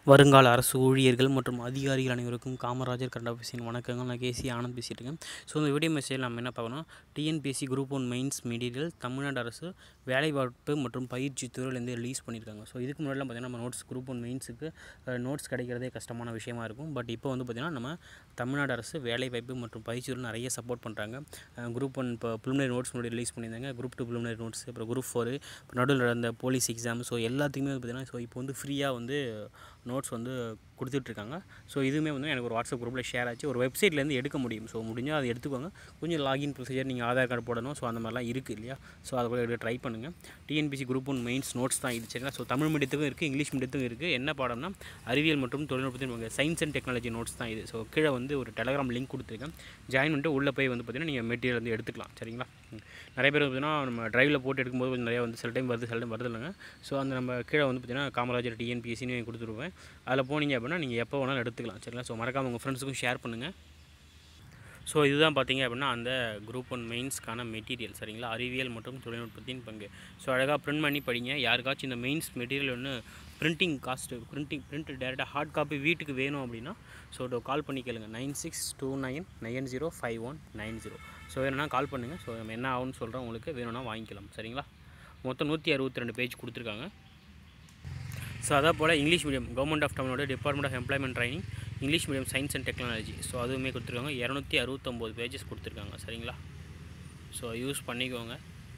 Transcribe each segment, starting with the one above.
வருங்கால அரசு ஊழியர்கள் மற்றும் அதிகாரிகள் அனைவருக்கும் காமராஜர் கரண்ட் ஆஃபீஸின் வணக்கங்கள் நான் கேசி ஆனந்த் பேசிட்டு இருக்கேன் ஸோ இந்த வீடியோ மெசேஜில் நம்ம என்ன பார்க்கணும் TNPSC group one mains material Tamil Nadu அரசு வேலைவாய்ப்பு மற்றும் பயிற்சி துறையிலேருந்து ரிலீஸ் பண்ணியிருக்காங்க ஸோ இதுக்கு முன்னாடிலாம் பார்த்தீங்கன்னா நம்ம நோட்ஸ் குரூப் ஒன் மெயின்ஸுக்கு நோட்ஸ் கிடைக்கிறதே கஷ்டமான விஷயமா இருக்கும் பட் இப்போ வந்து பார்த்திங்கன்னா நம்ம தமிழ்நாடு அரசு வேலைவாய்ப்பு மற்றும் பயிற்சி துறை நிறைய சப்போர்ட் பண்ணுறாங்க குரூப் ஒன் இப்போ ப்ரிலிமினரி நோட்ஸ் முன்னாடி ரிலீஸ் பண்ணியிருந்தாங்க குரூப் டூ ப்ரிலிமினரி நோட்ஸ் அப்புறம் குரூப் ஃபோர் இப்போ நடுவில் நடந்த போலீஸ் எக்ஸாம் ஸோ எல்லாத்துக்குமே வந்து பார்த்திங்கன்னா ஸோ இப்போ வந்து ஃப்ரீயாக வந்து நோட்ஸ் வந்து கொடுத்துட்ருக்காங்க ஸோ இதுவுமே வந்து எனக்கு ஒரு வாட்ஸ்அப் குரூப்பில் ஷேர் ஆச்சு ஒரு வெப்சைட்லேருந்து எடுக்க முடியும் ஸோ முடிஞ்சால் அதை எடுத்துக்கோங்க கொஞ்சம் லாகின் ப்ரொசீஜர் நீங்கள் ஆதார் கார்டு போடணும் ஸோ அந்த மாதிரிலாம் இருக்குது இல்லையா ஸோ அதை கூட எடுக்க ட்ரை பண்ணுங்கள் TNPSC group one mains notes தான் இது சரிங்களா ஸோ தமிழ் மீடியத்துக்கும் இருக்குது இங்கிலீஷ் மீடியத்துக்கும் இருக்குது என்ன பாடம்னா அறிவியல் மற்றும் தொழில்நுட்பத்தின் சயின்ஸ் அண்ட் டெக்னாலஜி நோட்ஸ் தான் இது ஸோ கீழே வந்து ஒரு டெலகிராம் லிங்க் கொடுத்துருக்கேன் ஜாயின் பண்ணிட்டு உள்ளே போய் வந்து பார்த்தீங்கன்னா நீங்கள் மெட்டீரியல் வந்து எடுத்துக்கலாம் சரிங்களா ம். நிறைய பேர் பார்த்தீங்கன்னா நம்ம டிரைவில் போட்டு எடுக்கும்போது கொஞ்சம் நிறையா வந்து சில டைம் வருது சில டைம் வருது இல்லைங்க ஸோ அந்த நம்ம கீழே வந்து பார்த்தீங்கன்னா காமராஜர் டிஎன்பிஎஸ்சின்னு கொடுத்துருவேன் அதில் போனீங்க அப்படின்னா நீங்கள் எப்போ வேணாலும் எடுத்துக்கலாம் சரிங்களா ஸோ மறக்காம உங்கள் ஃப்ரெண்ட்ஸுக்கும் ஷேர் பண்ணுங்கள் ஸோ இதுதான் பார்த்தீங்க அப்படின்னா அந்த குரூப் ஒன் மெயின்ஸ்க்கான மெட்டீரியல் சரிங்களா அறிவியல் மற்றும் தொழில்நுட்பத்தின் பங்கு ஸோ அழகாக பிரிண்ட் பண்ணி படிங்க யாருக்காச்சும் இந்த மெயின்ஸ் மெட்டீரியல் ஒன்று பிரிண்டிங் காஸ்ட்டு பிரிண்டிங் பிரிண்ட் டேரெக்டாக ஹார்ட் காப்பி வீட்டுக்கு வேணும் அப்படின்னா ஸோ கால் பண்ணி கேளுங்க nine six two nine nine zero five one nine zero so வேணும்னா கால் பண்ணுங்கள் ஸோ நம்ம என்ன ஆகும்னு சொல்கிறோம் உங்களுக்கு வேணும்னா வாங்கிக்கலாம் சரிங்களா மொத்தம் நூற்றி அறுபத்தி ரெண்டு பேஜ் கொடுத்துருக்காங்க ஸோ அதே போல் English medium government of Tamil Nadu department of employment training English medium science and technology so அதுவுமே கொடுத்துருக்காங்க இரநூத்தி அறுபத்தொம்போது பேஜஸ் கொடுத்துருக்காங்க சரிங்களா ஸோ யூஸ் பண்ணிக்கோங்க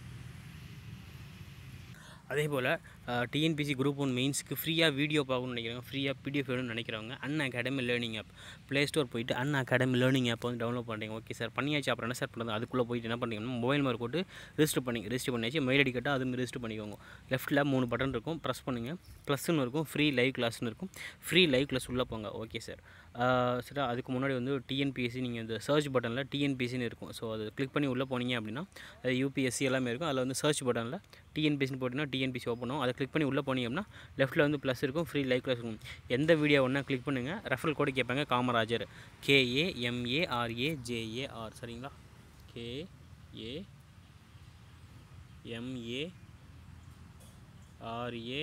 அதே போல் டிஎன்பிசி குரூப் ஒன் மெயின்ஸ்க்கு ஃப்ரீயாக வீடியோ பார்க்கணும்னு நினைக்கிறாங்க ஃப்ரீயாக பிடிஎஃப் வேணும்னு நினைக்கிறவங்க Unacademy learning app play store போயிட்டு அன் அகாடமி லேர்னிங் ஆப் வந்து டவுன்லோட் பண்ணுறீங்க ஓகே சார் பண்ணியாச்சு அப்புறம் என்ன சார் பண்ணுறது அதுக்குள்ளே போயிட்டு என்ன பண்ணுறீங்கன்னா மொபைல் மார்க் போட்டு ரிஜிஸ்டர் பண்ணி ரிஜிஸ்டர் பண்ணியாச்சு மெயில் ஐடி கேட்டால் அதுவும் ரிஜிஸ்டர் பண்ணிக்கோங்க லெஃப்ட்டில் மூணு பட்டன் இருக்கும் ப்ரெஸ் பண்ணுங்கள் ப்ளஸ்ன்னு இருக்கும் ஃப்ரீ லைவ் கிளாஸ்னு இருக்கும் ஃப்ரீ லைவ் கிளாஸ் உள்ளே போங்க ஓகே சார் சரி அதுக்கு முன்னாடி வந்து டிஎன்பிஎஸ்சி நீங்கள் இந்த சர்ச் பட்டனில் டிஎன்பிஎஸ்சின்னு இருக்கும் ஸோ அது கிளிக் பண்ணி உள்ளே போனீங்க அப்படின்னா அது யூபிஎஸ்சி எல்லாமே இருக்கும் அதில் வந்து சர்ச் பட்டனில் டிஎன்பிஎஸ்சின்னு போட்டிங்கன்னா டிஎன்பிஎஸ்சி ஓப்பன் ஆகும் அதை கிளிக் பண்ணி உள்ளே போனீங்க அப்படின்னா லெஃப்ட்டில் வந்து ப்ளஸ் இருக்கும் ஃப்ரீ லைவ் கிளாஸ் இருக்கும் எந்த வீடியோ ஒன்றா கிளிக் பண்ணுங்கள் ரெஃபரல் கோடு கேட்பாங்க காமராஜர் கேஏ எம்ஏஆர்ஏ ஜேஏஆர் சரிங்களா K A M A R A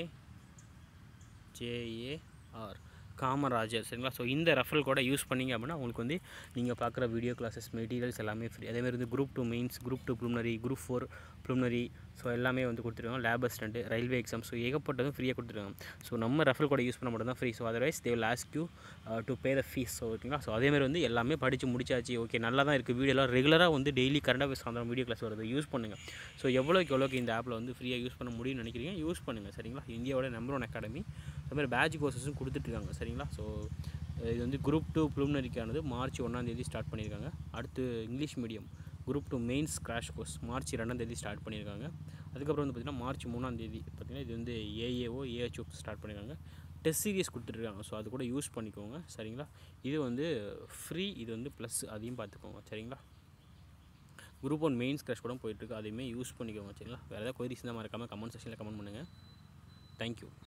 J A R Kamarajar சரிங்களா ஸோ இந்த ரெஃபரல் கூட யூஸ் பண்ணிங்க அப்படின்னா உங்களுக்கு வந்து நீங்கள் பார்க்குற வீடியோ கிளாஸஸ் மெட்டீரியல்ஸ் எல்லாமே ஃப்ரீ அதேமாதிரி வந்து group two mains group two preliminary group four preliminary so எல்லாமே வந்து கொடுத்துருக்காங்க lab assistant railway exam so ஏகப்பட்டதும் ஃப்ரீயாக கொடுத்துருக்காங்க ஸோ நம்ம ரெஃபரல் கூட யூஸ் பண்ண மட்டும் தான் free so otherwise they will ask you to pay the fees so ஓகேங்களா ஸோ அதேமாதிரி வந்து எல்லாமே படித்து முடிச்சாச்சு ஓகே நல்லா தான் இருக்குது வீடியோலாம் ரெகுலராக வந்து டெய்லி கரண்ட் அஃபேர்ஸ் அந்த வீடியோ கிளாஸ் வருது யூஸ் பண்ணுங்கள் ஸோ எவ்வளோக்கு எவ்வளோக்கு இந்த ஆப்பில் வந்து ஃப்ரீயாக யூஸ் பண்ண முடியும்னு நினைக்கிறீங்க யூஸ் பண்ணுங்கள் சரிங்களா இந்தியாவோட நம்பர் ஒன் அகாடமி அதுமாதிரி பேட்ச் கோர்சஸும் கொடுத்துட்ருக்காங்க சரிங்களா ஸோ இது வந்து குரூப் டூ ப்ரிலிமினரிக்கானது மார்ச் ஒன்றாந்தேதி ஸ்டார்ட் பண்ணியிருக்காங்க அடுத்து English medium group two mains crash course March ரெண்டாந்தேதி ஸ்டார்ட் பண்ணியிருக்காங்க அதுக்கப்புறம் வந்து பார்த்திங்கன்னா மார்ச் மூணாந்தேதி பார்த்திங்கன்னா இது வந்து ஏஏஓ ஏஹெச்ஓ ஸ்டார்ட் பண்ணியிருக்காங்க டெஸ்ட் சீரியஸ் கொடுத்துட்ருக்காங்க ஸோ அது கூட யூஸ் பண்ணிக்கோங்க சரிங்களா இது வந்து ஃப்ரீ இது வந்து ப்ளஸ் அதையும் பார்த்துக்கோங்க சரிங்களா குரூப் ஒன் மெயின்ஸ் கிராஷ் கூட போயிட்டுருக்கு அதையுமே யூஸ் பண்ணிக்கோங்க சரிங்களா வேறு ஏதாவது கொயரிஸ் இருந்தால் மறக்காமல் கமெண்ட் செக்ஷனில் கமெண்ட் பண்ணுங்கள் தேங்க்யூ